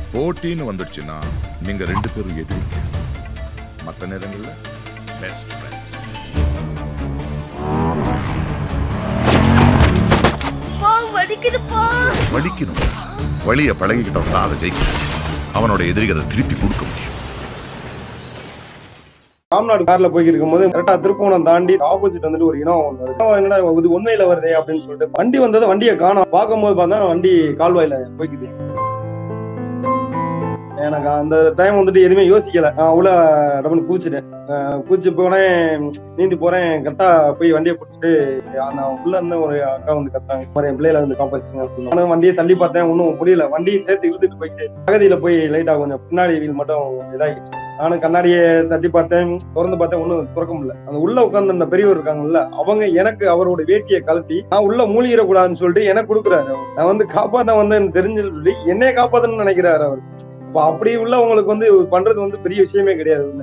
போட்டின்னு வந்துடுச்சுன்னா நீங்க ரெண்டு பேரும் எதிரிங்க மற்ற நேரங்கள்ல பெஸ்ட் ஃப்ரெண்ட்ஸ் பா வலிக்குதுப்பா வலிக்கணும் வழிய பழகிக்கிட்டவன் தான் அதை ஜெயிக்கணும் அவனோட எதிரிக்கு அதை திருப்பி கொடுக்க முடியும் ராம்நாடு கார்ல போய்க்கு இருக்கும்போது கரெக்டா திருப்போணம் தாண்டி ஆப்போசிட் வந்துட்டு ஒரு இனம் ஒன்று வருது இனம் என்னடா இது உண்மையில வருதே அப்படின்னு சொல்லிட்டு வண்டி வந்தது வண்டியை காணோம் பார்க்கும்போது பார்த்தா வண்டி கால்வாயில போய்க்குது எனக்கு அந்த டைம் வந்துட்டு எதுவுமே யோசிக்கல நான் உள்ள டபுள் கூச்சிட்டேன் கூச்சி போனேன் நீந்தி போறேன் கரெக்டா போய் வண்டியை பிடிச்சிட்டு அந்த உள்ள இருந்த ஒரு அக்கா வந்து கத்துறாங்க இந்த மாதிரி என் பிள்ளையில வந்து காப்பாத்துங்க அப்படின்னு நானும் வண்டியை தள்ளி பார்த்தேன் ஒன்றும் முடியல வண்டியை சேர்த்து இழுத்துட்டு போயிட்டு பகுதியில போய் லைட்டா கொஞ்சம் பின்னாடி வீல் மட்டும் இதாகிடுச்சு நானும் கண்ணாடியை தட்டி பார்த்தேன் திறந்து பார்த்தேன் ஒன்றும் திறக்க முடியல அந்த உள்ள உட்கார்ந்து அந்த பெரியவர் இருக்காங்கல்ல அவங்க எனக்கு அவரோட வேட்டியை கழட்டி நான் உள்ள மூழ்கிடக்கூடாதுன்னு சொல்லிட்டு எனக்கு கொடுக்குறாரு அவர். நான் வந்து காப்பாத்த வந்தேன்னு தெரிஞ்சு சொல்லி என்னைய காப்பாத்தணும்னு நினைக்கிறாரு அவர் அப்ப அப்படி உள்ளவங்களுக்கு வந்து பண்றது வந்து பெரிய விஷயமே கிடையாது உள்ள.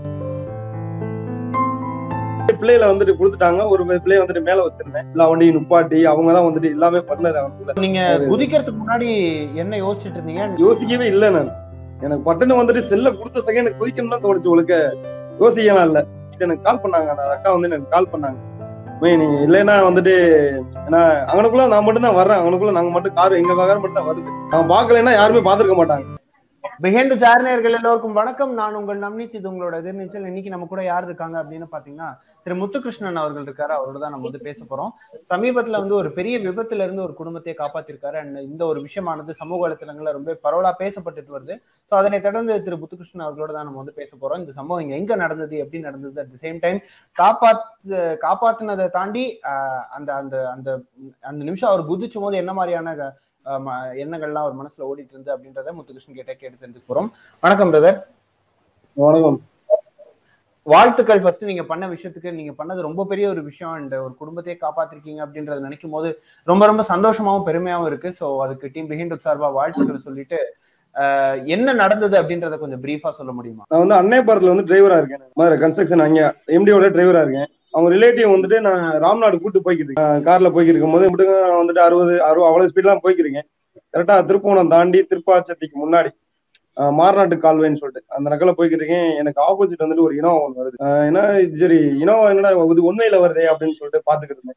பிள்ளைகளை வந்துட்டு கொடுத்துட்டாங்க ஒரு பிள்ளைய வந்துட்டு மேல வச்சிருந்தேன் எல்லா வண்டியும் நுப்பாட்டி அவங்க தான் வந்துட்டு எல்லாமே பண்ணது அவங்க நீங்க குதிக்கிறதுக்கு முன்னாடி என்ன யோசிச்சுட்டு இருந்தீங்க யோசிக்கவே இல்லை நான் எனக்கு பட்டுன்னு வந்துட்டு செல்ல கொடுத்த செகண்ட் குதிக்கணும் தான் தோணுச்சு உங்களுக்கு யோசிக்கலாம் இல்ல எனக்கு கால் பண்ணாங்க அந்த அக்கா வந்து எனக்கு கால் பண்ணாங்க "மே, நீ இல்லைன்னா வந்துட்டு ஏன்னா அவனுக்குள்ள நான் மட்டும் தான் வர்றேன் அவனுக்குள்ள நாங்க மட்டும் கார் எங்க கார் மட்டும் தான் வருது நான் பார்க்கலைன்னா யாருமே பார்த்திருக்க மாட்டாங்க பிஹைண்ட் சார்னியர்கள் எல்லோருக்கும் வணக்கம் நான் உங்கள் நம்னித் இது உங்களோட எதிர்நீச்சல் இன்னைக்கு நம்ம கூட யார் இருக்காங்க அப்படின்னு பாத்தீங்கன்னா திரு முத்துகிருஷ்ணன் அவர்கள் இருக்காரு அவரோட தான் நம்ம வந்து பேச போறோம் சமீபத்துல வந்து ஒரு பெரிய விபத்துல இருந்து ஒரு குடும்பத்தையே காப்பாத்திருக்காரு அண்ட் இந்த ஒரு விஷயமானது சமூக வலைத்தளங்கள்ல ரொம்ப பரவலா பேசப்பட்டுட்டு வருது ஸோ அதனை தொடர்ந்து திரு முத்துகிருஷ்ணன் அவர்களோட தான் நம்ம வந்து பேச போறோம் இந்த சம்பவம் இங்க எங்க நடந்தது எப்படி நடந்தது அட் த சேம் டைம் காப்பாத்து காப்பாத்துனதை தாண்டி ஆஹ், அந்த அந்த அந்த அந்த நிமிஷம் அவர் குதிச்சும் போது என்ன மாதிரியான ஆஹ், ம- எண்ணங்கள்லாம் அவர் மனசுல ஓடிட்டு இருந்து அப்படின்றத முத்துகிருஷ்ணன் கிட்ட கேட்டு தெரிஞ்சுக்க போறோம் வணக்கம் பிரதர் வணக்கம் வாழ்த்துக்கள் ஃபர்ஸ்ட் நீங்க பண்ண விஷயத்துக்கு நீங்க பண்ணது ரொம்ப பெரிய ஒரு விஷயம் அண்ட் ஒரு குடும்பத்தையே காப்பாத்திருக்கீங்க அப்படின்றத நினைக்கும் போது ரொம்ப ரொம்ப சந்தோஷமாவும் பெருமையாவும் இருக்கு ஸோ அதுக்கு டீம் பிஹிண்ட் சார்பா வாழ்த்துக்கள் சொல்லிட்டு ஆஹ், என்ன நடந்தது அப்படின்றத கொஞ்சம் பிரீஃபா சொல்ல முடியுமா நான் வந்து அன்னையபுரத்துல வந்து டிரைவரா இருக்கேன் மாதிரி கன்ஸ்ட்ரக்ஷன் அங்க எம்டியோட டிரைவரா இருக்கேன் அவங்க ரிலேட்டிவ் வந்துட்டு நான் ராம்நாடு கூட்டு போய்க்கிட்டு இருக்கேன் கார்ல போய்க்கிட்டு இருக்கும்போது இப்படிங்க நான் வந்துட்டு அறுபது அறுபது அவ்வளவு ஸ்பீட்லாம் போய்க்கிட்டு இருக்கேன் கரெக்டா திருப்போணம் தாண்டி திருப்பாச்சத்திக்கு முன்னாடி ஆஹ் மார்நாட்டு கால்வாய்ன்னு சொல்லிட்டு அந்த நக்கல போய்க்கிட்டு இருக்கேன் எனக்கு ஆப்போசிட் வந்துட்டு ஒரு இனோவா ஒன்று வருது ஆஹ் ஏன்னா இது சரி இனோவா என்னடா இது உண்மையில வருதே அப்படின்னு சொல்லிட்டு பாத்துக்கிட்டு இருந்தேன்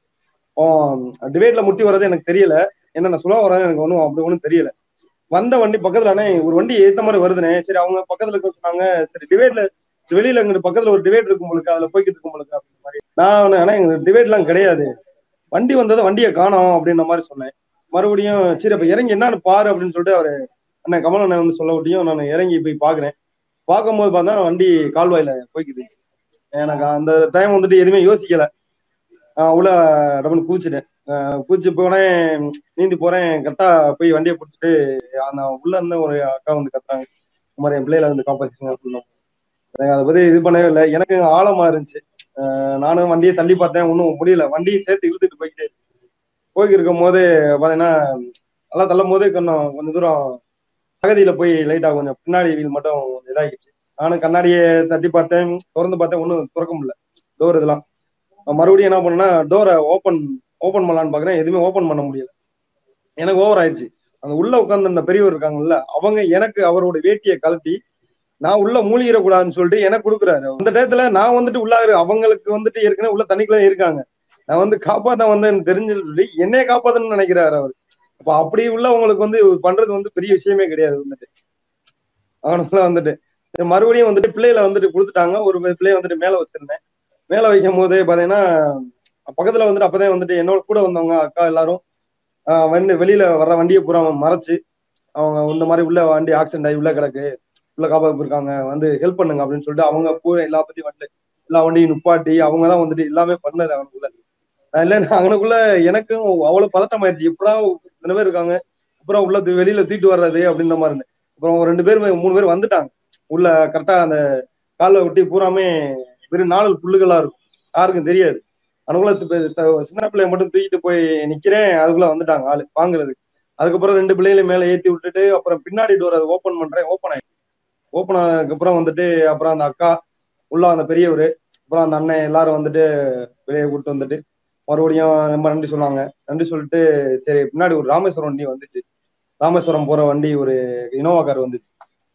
டிபேட்ல முட்டி வர்றது எனக்கு தெரியல என்ன நான் சொல்ல வரது எனக்கு ஒன்றும் அப்படி ஒன்றும் தெரியல வந்த வண்டி பக்கத்துல அண்ணே ஒரு வண்டி ஏத்த மாதிரி வருதுனே சரி அவங்க பக்கத்துல இருக்க சொன்னாங்க சரி டிபேட்ல வெளியில எங்க பக்கத்துல ஒரு டிபேட் இருக்கும் உங்களுக்கு அதுல போய்கிட்டு இருக்கும் உங்களுக்கு அப்படின்ற மாதிரி நான் ஆனா எங்க டிபேட் எல்லாம் கிடையாது வண்டி வந்தது வண்டியை காணோம் அப்படின்ற மாதிரி சொன்னேன் மறுபடியும் சரி அப்ப இறங்கி என்னன்னு பாரு அப்படின்னு சொல்லிட்டு அவரு அண்ணன் கமல் அண்ணன் வந்து சொல்ல விட்டியும் நான் இறங்கி போய் பாக்குறேன் பார்க்கும்போது பார்த்தா வண்டி கால்வாயில போய்க்குது எனக்கு அந்த டைம் வந்துட்டு எதுவுமே யோசிக்கல ஆஹ் உள்ள டபுள் கூச்சிட்டேன் ஆஹ் கூச்சி போனேன் நீந்தி போறேன் கரெக்டா போய் வண்டியை பிடிச்சிட்டு அந்த உள்ள இருந்த ஒரு அக்கா வந்து கத்துறாங்க இந்த மாதிரி என் பிள்ளையில வந்து காப்பாத்துங்க அப்படின்னு எனக்கு அதை பத்தி இது பண்ணவே இல்லை எனக்கு ஆழமா இருந்துச்சு ஆஹ் நானும் வண்டியை தள்ளி பார்த்தேன் ஒன்றும் முடியல வண்டியை சேர்த்து இழுத்துட்டு போய்கிட்டு போய்க்கு இருக்கும் போது பாத்தீங்கன்னா நல்லா தள்ளும் போது கொஞ்சம் கொஞ்சம் தூரம் பகுதியில போய் லைட்டா கொஞ்சம் பின்னாடி வீல் மட்டும் இதாகிடுச்சு நானும் கண்ணாடியை தட்டி பார்த்தேன் திறந்து பார்த்தேன் ஒன்றும் திறக்க முடியல டோர் இதெல்லாம் மறுபடியும் என்ன பண்ணேன்னா டோரை ஓப்பன் ஓப்பன் பண்ணலான்னு பாக்குறேன் எதுவுமே ஓப்பன் பண்ண முடியல எனக்கு ஓவர் ஆயிடுச்சு அந்த உள்ள உட்கார்ந்து அந்த பெரியவர் இருக்காங்கல்ல அவங்க எனக்கு அவரோட வேட்டியை கழட்டி நான் உள்ள மூழ்கிடக்கூடாதுன்னு சொல்லிட்டு எனக்கு கொடுக்குறாரு அந்த டயத்துல நான் வந்துட்டு உள்ள அவங்களுக்கு வந்துட்டு ஏற்கனவே உள்ள தண்ணிக்குள்ள இருக்காங்க நான் வந்து காப்பாத்த வந்தேன்னு தெரிஞ்சு சொல்லி என்னைய காப்பாத்தணும்னு நினைக்கிறாரு அவர் அப்ப அப்படி உள்ளவங்களுக்கு வந்து பண்றது வந்து பெரிய விஷயமே கிடையாது வந்துட்டு அவனுக்குள்ள வந்துட்டு சரி, மறுபடியும் வந்துட்டு பிள்ளைகளை வந்துட்டு கொடுத்துட்டாங்க ஒரு பிள்ளைய வந்துட்டு மேல வச்சிருந்தேன் மேல வைக்கும் போது பாத்தீங்கன்னா பக்கத்துல வந்துட்டு அப்பதான் வந்துட்டு என்னோட கூட வந்தவங்க அக்கா எல்லாரும் ஆஹ் வந்து வெளியில வர்ற வண்டியை பூரா மறைச்சு அவங்க இந்த மாதிரி உள்ள வண்டி ஆக்சிடென்ட் ஆகி உள்ள கிடக்கு உள்ள காப்பாப்பு இருக்காங்க வந்து ஹெல்ப் பண்ணுங்க அப்படின்னு சொல்லிட்டு அவங்க பூரா எல்லா பத்தியும் வந்து எல்லா வண்டியும் நுப்பாட்டி அவங்க தான் வந்துட்டு எல்லாமே பண்ணது அவனுக்குள்ள நான் இல்ல அவனுக்குள்ள எனக்கும் அவ்வளவு பதட்டம் ஆயிடுச்சு எப்படா இத்தனை பேர் இருக்காங்க அப்புறம் உள்ள தூ- வெளியில தூக்கிட்டு வர்றது அப்படின்ற மாதிரி இருந்தேன் அப்புறம் ஒரு ரெண்டு பேர் மூணு பேர் வந்துட்டாங்க உள்ள கரெக்டா அந்த காலை ஒட்டி பூராமே வெறும் நாலு புல்லுகளா இருக்கும் யாருக்கும் தெரியாது அவனுக்குள்ள தி- த- சின்ன பிள்ளைய மட்டும் தூக்கிட்டு போய் நிக்கிறேன் அதுக்குள்ள வந்துட்டாங்க ஆளு வாங்குறதுக்கு அதுக்கப்புறம் ரெண்டு பிள்ளைகளையும் மேல ஏத்தி விட்டுட்டு அப்புறம் பின்னாடி டோர் அதை ஓப்பன் பண்றேன் ஓப்பன் ஆயிடுச்சு ஓப்பன் ஆனதுக்கப்புறம் வந்துட்டு அப்புறம் அந்த அக்கா உள்ள அந்த பெரியவர் அப்புறம் அந்த அண்ணன் எல்லாரும் வந்துட்டு வெளியே கூட்டு வந்துட்டு மறுபடியும் ரொம்ப நன்றி சொன்னாங்க நன்றி சொல்லிட்டு சரி பின்னாடி ஒரு ராமேஸ்வரம் வண்டி வந்துச்சு ராமேஸ்வரம் போற வண்டி ஒரு இனோவா கார் வந்துச்சு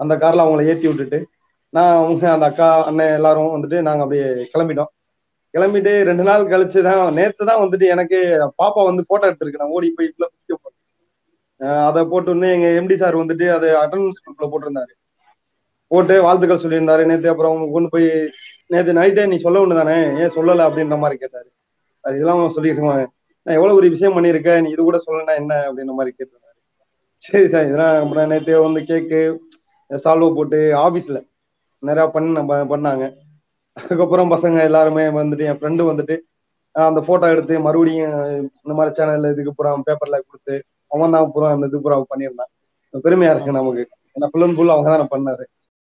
அந்த கார்ல அவங்கள ஏத்தி விட்டுட்டு நான் அவங்க அந்த அக்கா அண்ணன் எல்லாரும் வந்துட்டு நாங்க அப்படியே கிளம்பிட்டோம் கிளம்பிட்டு ரெண்டு நாள் கழிச்சு தான் நேத்து தான் வந்துட்டு எனக்கு பாப்பா வந்து போட்டோ எடுத்திருக்கு நான் ஓடி போய் இதுல பிடிக்க போட்டேன் அஹ் அதை போட்டு வந்து எங்க எம்டி சார் வந்துட்டு அதை அட்டண்டன்ஸ் குரூப்ல போட்டிருந்தாரு போட்டு வாழ்த்துக்கள் சொல்லியிருந்தாரு நேத்து அப்புறம் அவங்க கொண்டு போய் நேத்து நைட்டே நீ சொல்ல ஒண்ணு தானே ஏன் சொல்லல அப்படின்ற மாதிரி கேட்டாரு அது இதெல்லாம் சொல்லிருக்கேன் நான் எவ்வளவு ஒரு விஷயம் பண்ணியிருக்கேன் நீ இது கூட சொல்லனா என்ன அப்படின்ற மாதிரி கேட்டிருந்தாரு சரி சார் இதெல்லாம் அப்புறம் நேற்று வந்து கேக்கு சால்வ் போட்டு ஆபீஸ்ல நிறைய பண்ணி நம்ம பண்ணாங்க அதுக்கப்புறம் பசங்க எல்லாருமே வந்துட்டு என் ஃப்ரெண்டு வந்துட்டு ஆஹ் அந்த போட்டோ எடுத்து மறுபடியும் இந்த மாதிரி சேனல்ல இதுக்கு பூரா பேப்பர்ல கொடுத்து அவன் தான் பூரா அந்த இது பூரா பண்ணியிருந்தான் பெருமையா இருக்கு நமக்கு ஏன்னா ஃபுல் அண்ட் ஃபுல் அவங்க தான் பண்ணாரு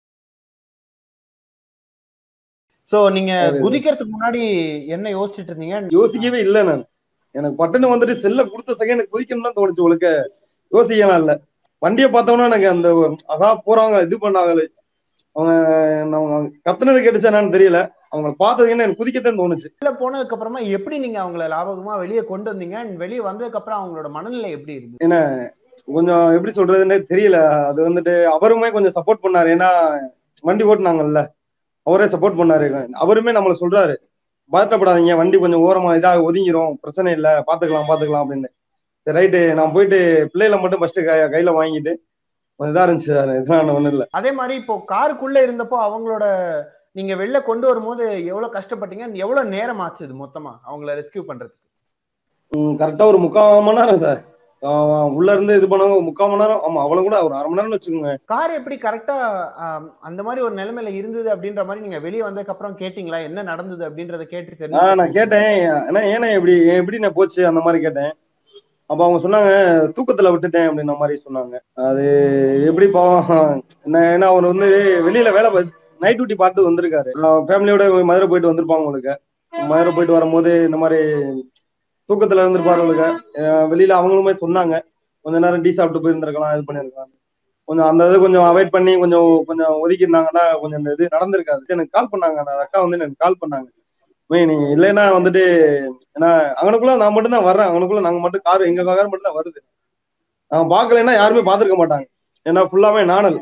சோ நீங்க அது- குதிக்கிறதுக்கு முன்னாடி என்ன யோசிச்சுட்டு இருந்தீங்க யோசிக்கவே இல்லை நான் எனக்கு பட்டுன்னு வந்துட்டு செல்ல கொடுத்த செகண்ட் குதிக்கணும் தான் தோணுச்சு உங்களுக்கு யோசிக்கலாம் இல்ல வண்டியை பார்த்தோம்னா எனக்கு அந்த அதான் போறாங்க இது பண்ணாங்களே அவங்க அவங்க கத்துனது கேட்டுச்சா என்னன்னு தெரியல அவங்க பார்த்ததுக்கு எனக்கு குதிக்கத்தான் தோணுச்சு உள்ள போனதுக்கு அப்புறமா எப்படி நீங்க அவங்கள லாபகமா வெளியே கொண்டு வந்தீங்க and வெளியே வந்ததுக்கு அப்புறம் அவங்களோட மனநிலை எப்படி இருந்தது கொஞ்சம் எப்படி சொல்றதுன்னே தெரியல அது வந்துட்டு அவருமே கொஞ்சம் சப்போர்ட் பண்ணாரு ஏன்னா வண்டி ஓட்டுனாங்கல்ல அவரே சப்போர்ட் பண்ணாரு அவருமே நம்மள சொல்றாரு பதட்டப்படாதீங்க வண்டி கொஞ்சம் ஓரமா இதாக ஒதுங்கிரும் பிரச்சனை இல்ல பாத்துக்கலாம் பாத்துக்கலாம் அப்படின்னு சரி ரைட்டு நான் போயிட்டு பிள்ளைகளை மட்டும் ஃபர்ஸ்ட் கையில வாங்கிட்டு கொஞ்சம் இதா இருந்துச்சு சார் இதெல்லாம் ஒண்ணும் இல்ல அதே மாதிரி இப்போ காருக்குள்ள இருந்தப்போ அவங்களோட நீங்க வெளில கொண்டு வரும்போது எவ்வளவு கஷ்டப்பட்டீங்க and எவ்வளவு நேரம் ஆச்சு இது மொத்தமா அவங்கள ரெஸ்கியூ பண்றதுக்கு கரெக்டா ஒரு முக்கால் மணி நேரம் சார் உள்ள இருந்து இது பண்ணவங்க ஒரு முக்கால் மணி நேரம் ஆமா அவ்வளவு கூட ஒரு அரை மணி நேரம்னு வச்சுக்கோங்க கார் எப்படி கரெக்டா அந்த மாதிரி ஒரு நிலைமையில இருந்தது அப்படின்ற மாதிரி நீங்க வெளியே வந்ததுக்கு அப்புறம் கேட்டீங்களா என்ன நடந்தது அப்படின்றத கேட்டு ஆஹ் நான் தெரிஞ்சு கேட்டேன் ஏன்னா ஏன்னா எப்படி எப்படி நான் போச்சு அந்த மாதிரி கேட்டேன் அப்ப அவங்க சொன்னாங்க தூக்கத்துல விட்டுட்டேன் அப்படின்ற மாதிரி சொன்னாங்க அது எப்படி பாவம் என்ன ஏன்னா அவர் வந்து வெளியில வேலை நைட் டியூட்டி பார்த்து வந்திருக்காரு ஃபேமிலியோட மதுரை போயிட்டு வந்திருப்பாங்க உங்களுக்கு மதுரை போயிட்டு வரும்போது இந்த மாதிரி தூக்கத்துல இருந்திருப்பாரு உங்களுக்கு அஹ் வெளியில அவங்களுமே சொன்னாங்க கொஞ்ச நேரம் டீ சாப்பிட்டு போயிருந்திருக்கலாம் இது பண்ணிருக்கலாம் கொஞ்சம் அந்த இது கொஞ்சம் அவாய்ட் பண்ணி கொஞ்சம் கொஞ்சம் ஒதுக்கி இருந்தாங்கன்னா கொஞ்சம் இந்த இது நடந்திருக்காது எனக்கு கால் பண்ணாங்க அந்த அக்கா வந்து எனக்கு கால் பண்ணாங்க மெய் நீங்க இல்லைன்னா வந்துட்டு ஏன்னா அங்கனுக்குள்ள நான் மட்டும் தான் வர்றேன் அங்கனுக்குள்ள நாங்க மட்டும் கார் எங்க கார் மட்டும் தான் வருது நான் பார்க்கலைன்னா யாருமே பார்த்திருக்க மாட்டாங்க ஏன்னா ஃபுல்லாவே நாணல்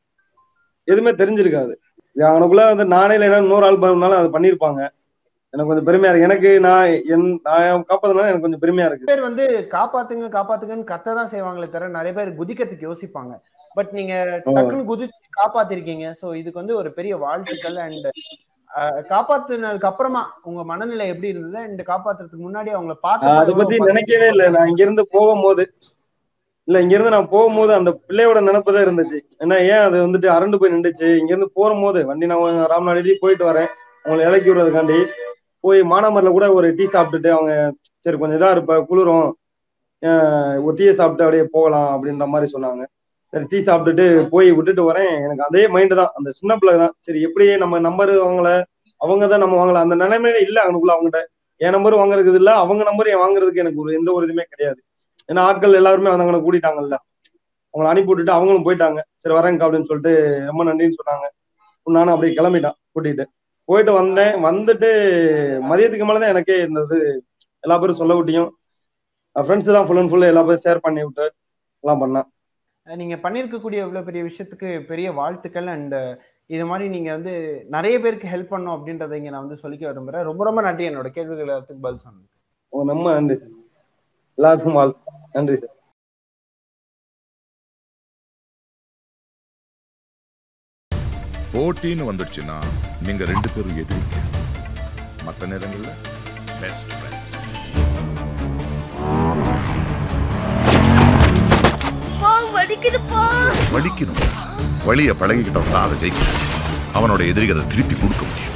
எதுவுமே தெரிஞ்சிருக்காது இது அங்கனுக்குள்ள வந்து நானே இல்லைன்னா இன்னொரு ஆள் பண்ணாலும் அது பண்ணியிருப்பாங்க எனக்கு கொஞ்சம் பெருமையா இருக்கு எனக்கு நான் என் நான் காப்பாத்தினால எனக்கு கொஞ்சம் பெருமையா இருக்கு பேர் வந்து காப்பாத்துங்க காப்பாத்துங்கன்னு கத்த தான் செய்வாங்களே தவிர நிறைய பேர் குதிக்கிறதுக்கு யோசிப்பாங்க பட் நீங்க டக்குன்னு குதிச்சு காப்பாத்திருக்கீங்க சோ இதுக்கு வந்து ஒரு பெரிய வாழ்த்துக்கள் அண்ட் காப்பாத்துனதுக்கு அப்புறமா உங்க மனநிலை எப்படி இருந்தது அண்ட் காப்பாத்துறதுக்கு முன்னாடி அவங்கள நான் அதை பத்தி பார்த்து நினைக்கவே இல்லை நான் இங்க இருந்து போகும்போது இல்ல இங்க இருந்து நான் போகும்போது அந்த பிள்ளையோட நினைப்பு தான் இருந்துச்சு ஏன்னா ஏன் அது வந்துட்டு அரண்டு போய் நின்றுச்சு இங்க இருந்து போகும்போது வண்டி நான் ராம்நாடி போயிட்டு வரேன் அவங்களை இறக்கி விடுறதுக்காண்டி போய் மானாமரில கூட ஒரு டீ சாப்பிட்டுட்டு அவங்க சரி கொஞ்சம் இதா இருப்ப குளிரும் அஹ் ஒரு டீயை சாப்பிட்டு அப்படியே போகலாம் அப்படின்ற மாதிரி சொன்னாங்க சரி டீ சாப்பிட்டுட்டு போய் விட்டுட்டு வரேன் எனக்கு அதே மைண்டு தான் அந்த சின்ன பிள்ளை தான் சரி எப்படி நம்ம நம்பர் அவங்கள அவங்க தான் நம்ம வாங்கலாம் அந்த நிலைமையில இல்ல அவனுக்குள்ள அவங்ககிட்ட என் நம்பர் வாங்குறதுக்கு இல்ல அவங்க நம்பர் என் வாங்குறதுக்கு எனக்கு ஒரு எந்த ஒரு இதுவுமே கிடையாது ஏன்னா ஆட்கள் எல்லாருமே வந்து அங்கே கூட்டிட்டாங்கல்ல அவங்கள அனுப்பி விட்டுட்டு அவங்களும் போயிட்டாங்க சரி வரேங்க அப்படின்னு சொல்லிட்டு ரொம்ப நன்றின்னு சொன்னாங்க நானும் அப்படியே கிளம்பிட்டான் கூட்டிட்டு போயிட்டு வந்தேன் வந்துட்டு மதியத்துக்கு மேலதான் எனக்கே இருந்தது எல்லா பேரும் சொல்ல விட்டியும் ஃப்ரெண்ட்ஸ் தான் ஃபுல் அண்ட் ஃபுல் எல்லா பேரும் ஷேர் பண்ணி விட்டு எல்லாம் பண்ணேன் நீங்க பண்ணிருக்கக்கூடிய இவ்வளவு பெரிய விஷயத்துக்கு பெரிய வாழ்த்துக்கள் அண்ட் இது மாதிரி நீங்க வந்து நிறைய பேருக்கு ஹெல்ப் பண்ணும் அப்படின்றத இங்க நான் வந்து சொல்லிக்க விரும்புறேன் ரொம்ப ரொம்ப நன்றி என்னோட கேள்விகள் எல்லாத்துக்கும் பதில் சொன்னது உங்க நம்ம நன்றி சார் எல்லாத்துக்கும் வாழ் நன்றி சார் போட்டின்னு வந்துடுச்சுன்னா நீங்க ரெண்டு பேரும் எதிரிங்க மற்ற நேரங்கள்ல பெஸ்ட் ஃப்ரெண்ட்ஸ் பா வலிக்குதுப்பா வலிக்கணும் வழியை பழகிக்கிட்டவங்க அதை ஜெயிக்கணும் அவனோட எதிரிக்கு அதை திருப்பி கொடுக்க முடியும்